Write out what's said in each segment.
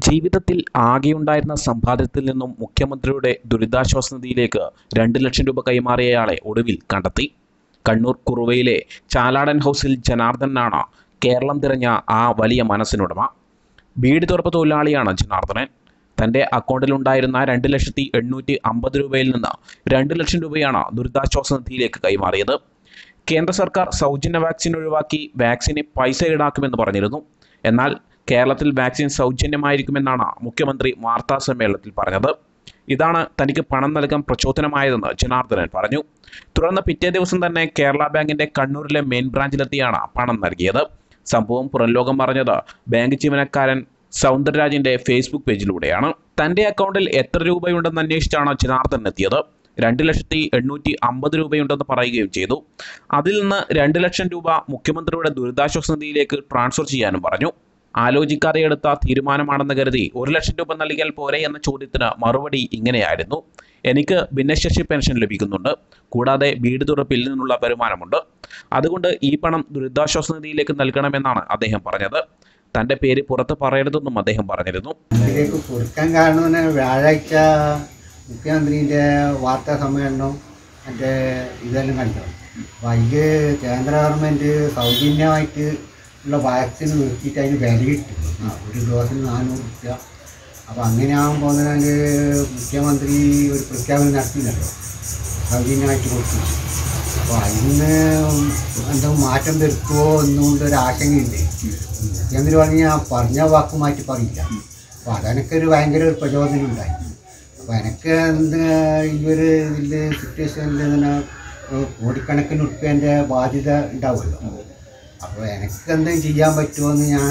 ജീവിതത്തിൽ ആകെയുണ്ടായിരുന്ന സമ്പാദ്യത്തിൽ നിന്നും മുഖ്യമന്ത്രിയുടെ ദുരിതാശ്വാസ നിധിയിലേക്ക് രണ്ട് ലക്ഷം രൂപ കൈമാറിയയാളെ ഒടുവിൽ കണ്ടെത്തി കണ്ണൂർ കുറുവയിലെ ചാലാടൻ ഹൗസിൽ ജനാർദ്ദനാണ് കേരളം തിരഞ്ഞ ആ വലിയ മനസ്സിനുടമ ബീഡി തുറപ്പ് തൊഴിലാളിയാണ് ജനാർദ്ദനൻ തൻ്റെ അക്കൗണ്ടിലുണ്ടായിരുന്ന രണ്ട് ലക്ഷത്തി എണ്ണൂറ്റി അമ്പത് രൂപയിൽ നിന്ന് രണ്ട് ലക്ഷം രൂപയാണ് ദുരിതാശ്വാസ നിധിയിലേക്ക് കൈമാറിയത് കേന്ദ്ര സർക്കാർ സൗജന്യ വാക്സിൻ ഒഴിവാക്കി വാക്സിന് പൈസ ഈടാക്കുമെന്ന് പറഞ്ഞിരുന്നു എന്നാൽ കേരളത്തിൽ വാക്സിൻ സൗജന്യമായിരിക്കുമെന്നാണ് മുഖ്യമന്ത്രി വാർത്താ സമ്മേളനത്തിൽ പറഞ്ഞത് ഇതാണ് തനിക്ക് പണം നൽകാൻ പ്രചോദനമായതെന്ന് ജനാർദ്ദനൻ പറഞ്ഞു തുടർന്ന് പിറ്റേ ദിവസം തന്നെ കേരള ബാങ്കിന്റെ കണ്ണൂരിലെ മെയിൻ ബ്രാഞ്ചിലെത്തിയാണ് പണം നൽകിയത് സംഭവം പുറംലോകം പറഞ്ഞത് ബാങ്ക് ജീവനക്കാരൻ സൗന്ദരരാജിന്റെ ഫേസ്ബുക്ക് പേജിലൂടെയാണ് തന്റെ അക്കൗണ്ടിൽ എത്ര രൂപയുണ്ടെന്ന് അന്വേഷിച്ചാണ് ജനാർദ്ദനൻ എത്തിയത് രണ്ട് ലക്ഷത്തി എണ്ണൂറ്റി അമ്പത് രൂപയുണ്ടെന്ന് പറയുകയും ചെയ്തു അതിൽ നിന്ന് രണ്ട് ലക്ഷം രൂപ മുഖ്യമന്ത്രിയുടെ ദുരിതാശ്വാസ നിധിയിലേക്ക് ട്രാൻസ്ഫർ ചെയ്യാനും പറഞ്ഞു ആലോചിക്കാതെ എടുത്ത തീരുമാനമാണെന്ന് കരുതി ഒരു ലക്ഷം രൂപ നൽകിയാൽ പോരെ എന്ന ചോദ്യത്തിന് മറുപടി ഇങ്ങനെയായിരുന്നു എനിക്ക് ഭിന്നശേഷി പെൻഷൻ ലഭിക്കുന്നുണ്ട് കൂടാതെ വീട് തുറപ്പിൽ നിന്നുള്ള വരുമാനമുണ്ട് അതുകൊണ്ട് ഈ പണം ദുരിതാശ്വാസ നിധിയിലേക്ക് നൽകണമെന്നാണ് അദ്ദേഹം പറഞ്ഞത് തന്റെ പേര് പുറത്ത് പറയരുതെന്നും അദ്ദേഹം പറഞ്ഞിരുന്നു ഇതിലേക്ക് കൊടുക്കാൻ കാരണം തന്നെ വ്യാഴാഴ്ച മുഖ്യമന്ത്രിൻ്റെ വാർത്താ സമ്മേളനം മറ്റേ ഇതെല്ലാം കണ്ടത് അപ്പോൾ അതിൽ കേന്ദ്ര ഗവൺമെൻറ് സൗജന്യമായിട്ട് ഉള്ള വാക്സിൻ നിർത്തിയിട്ട് അതിന് വില കിട്ടും ആ ഒരു ഡോസിന് നാനൂറ് രൂപ അപ്പോൾ അങ്ങനെ ആകുമ്പോൾ തന്നെ മുഖ്യമന്ത്രി ഒരു പ്രഖ്യാപനം നടത്തിയില്ലല്ലോ സൗജന്യമായിട്ട് കൊടുത്തു അപ്പോൾ അതിന് എന്തോ മാറ്റം വരുത്തുമോ എന്നുകൊണ്ട് ഒരു ആശങ്കയുണ്ട് മുഖ്യമന്ത്രി പറഞ്ഞ് ഞാൻ പറഞ്ഞ വാക്ക് മാറ്റി പറയില്ല അപ്പോൾ അതെനിക്ക് ഒരു ഭയങ്കര ഒരു പ്രചോദനം ഉണ്ടായി അപ്പോൾ എനിക്ക് എന്ത് ഈ ഒരു ഇതിൽ സിറ്റുവേഷനിൽ ഇങ്ങനെ ഏഹ് കോടിക്കണക്കിന് ഉറുപ്പ്യൻ്റെ ബാധ്യത ഉണ്ടാവുമല്ലോ അപ്പോൾ എനിക്ക് എന്തെങ്കിലും ചെയ്യാൻ പറ്റുമോ എന്ന് ഞാൻ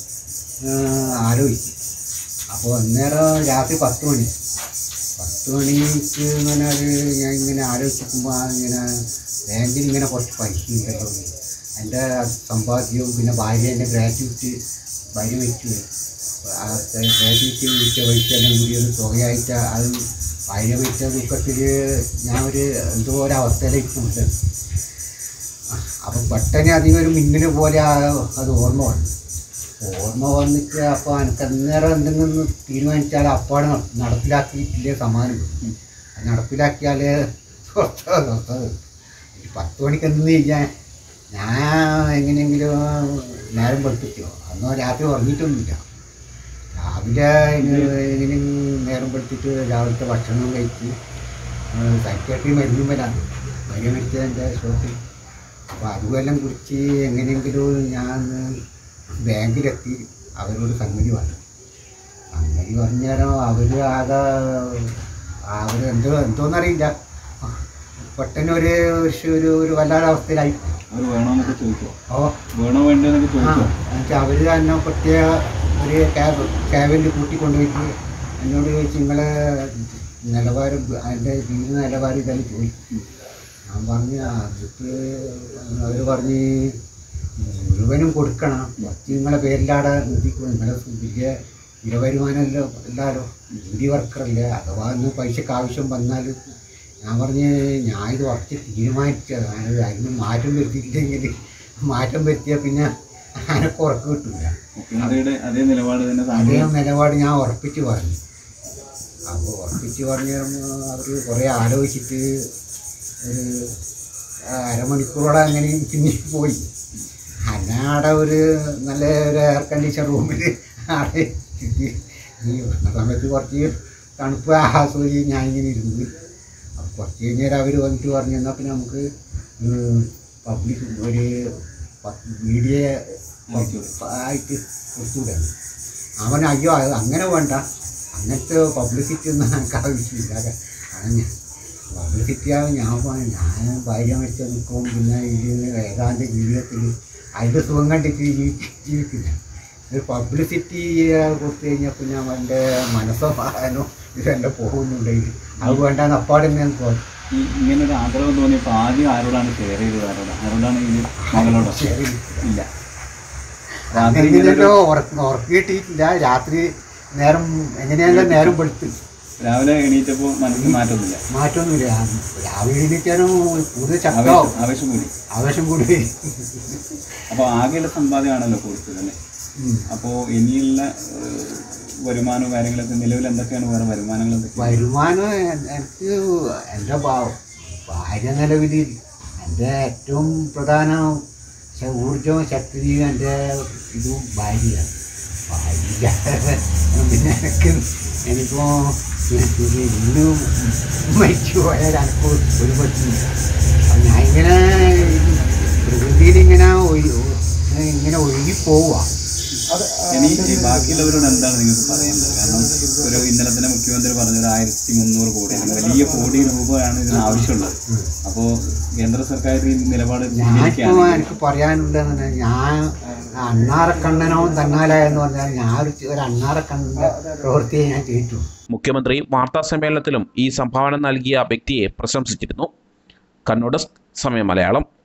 ഏഹ് ആലോചിച്ചു അപ്പോൾ അന്നേരം രാത്രി പത്ത് മണി പത്ത് മണിക്ക് ഇങ്ങനെ ഒരു ഞാൻ ഇങ്ങനെ ആലോചിക്കുമ്പോൾ ഇങ്ങനെ ബാങ്കിൽ ഇങ്ങനെ കുറച്ച് പൈസ ഉണ്ടല്ലോ എൻ്റെ സമ്പാദ്യവും പിന്നെ ഭാര്യേൻ്റെ ഗ്രാറ്റുവിറ്റി ഭാര്യ വെച്ചു ആ ഗ്രാറ്റുവിറ്റി വിറ്റ പൈസ എല്ലാം കൂടി ഒരു തുകയായിട്ട് അത് ഭാര്യ വെച്ച ദുഃഖത്തിൽ ഞാൻ ഒരു എന്തോ ഒരു അവസ്ഥയിലേക്ക് ഉണ്ട് അപ്പം പെട്ടെന്ന് അധികം ഒരു മിന്നല് പോലെ ആ- അത് ഓർമ്മ വന്നു ഓർമ്മ വന്നിട്ട് അപ്പോൾ എനിക്ക് അന്നേരം എന്തെങ്കിലും തീരുമാനിച്ചാൽ അപ്പാടെ നട- നടപ്പിലാക്കിയിട്ടില്ലേ സമാനം കിട്ടും. അത് നടപ്പിലാക്കിയാലേ സ്വസ്ഥത സ്വസ്ഥത കിട്ടും. ഈ പത്ത് മണിക്ക് എന്തെന്ന് കഴിഞ്ഞാൽ ഞാൻ എങ്ങനെയെങ്കിലും നേരം പഠിപ്പിച്ചോ അന്നോ രാത്രി ഉറങ്ങിയിട്ടൊന്നുമില്ല രാവിലെ എങ്ങനെ നേരം പഠിപ്പിച്ച് രാവിലത്തെ ഭക്ഷണം കഴിച്ച് സൈക്കാട്രി മരുന്നും വരാൻ മരുന്ന് മേടിച്ചതിൻ്റെ ഷോപ്പിൽ അപ്പോൾ അതുമെല്ലാം കുറിച്ച് എങ്ങനെയെങ്കിലും ഞാൻ ബാങ്കിലെത്തി അവരോട് സംഗതി പറഞ്ഞു സംഗതി പറഞ്ഞാലോ അവർ ആകെ അവർ എന്തോ എന്തോന്നറിയില്ല പെട്ടെന്ന് ഒരു ഒരു- ഒരു ഒരു വല്ലാതെ അവസ്ഥയിലായി അവർ വേണമെന്നൊക്കെ ചോദിച്ചോ ഓ വേണോ വേണ്ടെന്നൊക്കെ ആ ചോദിച്ചോ എന്നുവെച്ചാൽ അവർ തന്നെ പ്രത്യേക ഒരു ക്യാബ് ക്യാബിൽ കൂട്ടിക്കൊണ്ടുപോയിട്ട് എന്നോട് ചോദിച്ചു നിങ്ങളെ നിലവാരം അതിൻ്റെ ജീവിത നിലവാരം ഇതെല്ലാം ചോദിച്ചു ഞാൻ പറഞ്ഞു അതിട്ട് അവർ പറഞ്ഞ് മുഴുവനും കൊടുക്കണം കുറച്ച് നിങ്ങളെ പേരിലാടെ നിർത്തിക്കും നിങ്ങളെ വലിയ ഇരവരുമാനമല്ലോ എല്ലാവരോ ഹിന്ദി വർക്കറല്ലേ അഥവാ ഇന്ന് പൈസക്ക് ആവശ്യം വന്നാൽ ഞാൻ പറഞ്ഞ് ഞാൻ ഇത് ഉറച്ച് തീരുമാനിച്ചതാണ് അതിന് മാറ്റം വരുത്തിയില്ലെങ്കിൽ മാറ്റം വരുത്തിയാൽ പിന്നെ അതിനൊക്കെ ഉറപ്പ് കിട്ടില്ല മുഖ്യമന്ത്രിയുടെ അതേ നിലപാട് തന്നെ അതേ താങ്കൾ നിലപാട് ഞാൻ ഉറപ്പിച്ച് പറഞ്ഞു അപ്പോൾ ഉറപ്പിച്ച് പറഞ്ഞു അവർ കുറേ ആലോചിച്ചിട്ട് ഒരു അരമണിക്കൂറോളം അങ്ങനെ പിന്നെ പോയി അന്നാടെ ഒരു നല്ല ഒരു എയർ കണ്ടീഷൻ റൂമിൽ ആടെ ഇരുത്തി. ഈ ഉഷ്ണ സമയത്ത് കുറച്ച് തണുപ്പ് ആസ്വദിച്ച് ഞാൻ ഇങ്ങനെ ഇരുന്നത് അപ്പോൾ കുറച്ച് കഴിഞ്ഞാൽ അവർ വന്നിട്ട് പറഞ്ഞു എന്നാൽ പിന്നെ നമുക്ക് പബ്ലിക് ഒരു മീഡിയ ആയിട്ട് കൊടുത്തുകൂടെ അവൻ അയ്യോ അത് അങ്ങനെ വേണ്ട അങ്ങനത്തെ പബ്ലിസിറ്റി ഒന്നും എനിക്ക് ആവശ്യമില്ല കാരണം ഞാൻ പബ്ലിസിറ്റി ആവും ഞാൻ പോയി ഞാൻ ഭാര്യ മരിച്ച നിൽക്കും പിന്നെ ഇതിന് ഏതാണ്ട് ജീവിതത്തിൽ അതിൻ്റെ സുഖം കണ്ടിട്ട് ജീവി- ജീവിക്കില്ല ഒരു പബ്ലിസിറ്റി കൊടുത്തു കഴിഞ്ഞാൽ പിന്നെ അവൻ്റെ മനസ്സോ മാറാനോ ഇതെല്ലാം പോകുന്നുണ്ടെങ്കിൽ അത് വേണ്ടാന്ന് അപ്പാടെ ഞാൻ തോന്നി ഈ ഇങ്ങനെ ഒരു ആഗ്രഹം തോന്നിയപ്പോൾ ആദ്യം ആരോടാണ് ഷെയർ ചെയ്തത് ആരോട് ആരോടാണ് ഇത് മകളോടോ ശരി ഇല്ല രാത്രി ഇങ്ങനെ എങ്ങനെയല്ലോ ഉറക്ക ഉറക്കം കിട്ടിയിട്ടില്ല രാത്രി നേരം എങ്ങനെയല്ലോ നേരം വെളുത്ത് രാവിലെ എണീറ്റപ്പോൾ മനസ്സിൽ മാറ്റമൊന്നുമില്ല മാറ്റമൊന്നുമില്ല രാവിലെ എണീറ്റാനും കൂടുതൽ ശക്തമാവും ആവേശം ആവേശം കൂടി ആവേശം കൂടി അപ്പോൾ ആകെയുള്ള സമ്പാദ്യമാണല്ലോ കൊടുത്തത് അല്ലേ ഉം. അപ്പോൾ ഇനിയുള്ള ഏഹ്, വരുമാനവും കാര്യങ്ങളൊക്കെ നിലവിൽ എന്തൊക്കെയാണ് വേറെ വരുമാനങ്ങൾ എന്തൊക്കെയാണ് വരുമാനം എ- എനിക്ക് എൻ്റെ ഭാ- ഭാര്യ നിലവിൽ എൻ്റെ ഏറ്റവും പ്രധാന ശ- ഊർജവും ശക്തിയും എൻ്റെ ഇതും ഭാര്യയാണ് ഭാര്യ പിന്നെ എനിക്ക് എനിക്കിപ്പോൾ ഇന്ന് മരിച്ചു പോയാൽ എനിക്ക് ഒരു പറ്റില്ല അപ്പം ഞാൻ ഇങ്ങനെ പ്രകൃതിയിൽ ഇങ്ങനെ ഒഴി- ഇങ്ങനെ ഒഴുകി പോവുക ഇനി ഈ ബാക്കിയുള്ളവരോട് എന്താണ് നിങ്ങൾക്ക് പറയാനുള്ളത് കാരണം ഒരു ഇന്നലെ തന്നെ മുഖ്യമന്ത്രി പറഞ്ഞ ഒരു ആയിരത്തി മുന്നൂറ് കോടി അല്ലെങ്കിൽ വലിയ കോടി രൂപയാണ് ഇതിന് ആവശ്യമുള്ളത് അപ്പോൾ കേന്ദ്ര സർക്കാർ ഈ നിലപാട് ഞാനിപ്പോൾ സ്വീകരിക്കുകയാണെങ്കിൽ എനിക്ക് പറയാനുള്ളതെന്ന് ഞാൻ അണ്ണാറക്കണ്ണനവും തന്നാലായെന്ന് പറഞ്ഞാൽ ഞാൻ ഒരു ഒരു അണ്ണാറക്കണ്ണൻ്റെ പ്രവൃത്തിയെ ഞാൻ ചെയ്തിട്ടുള്ളൂ മുഖ്യമന്ത്രി വാർത്താ സമ്മേളനത്തിലും ഈ സംഭാവന നൽകിയ വ്യക്തിയെ പ്രശംസിച്ചിരുന്നു കണ്ണൂർ ഡെസ്ക് സമയം മലയാളം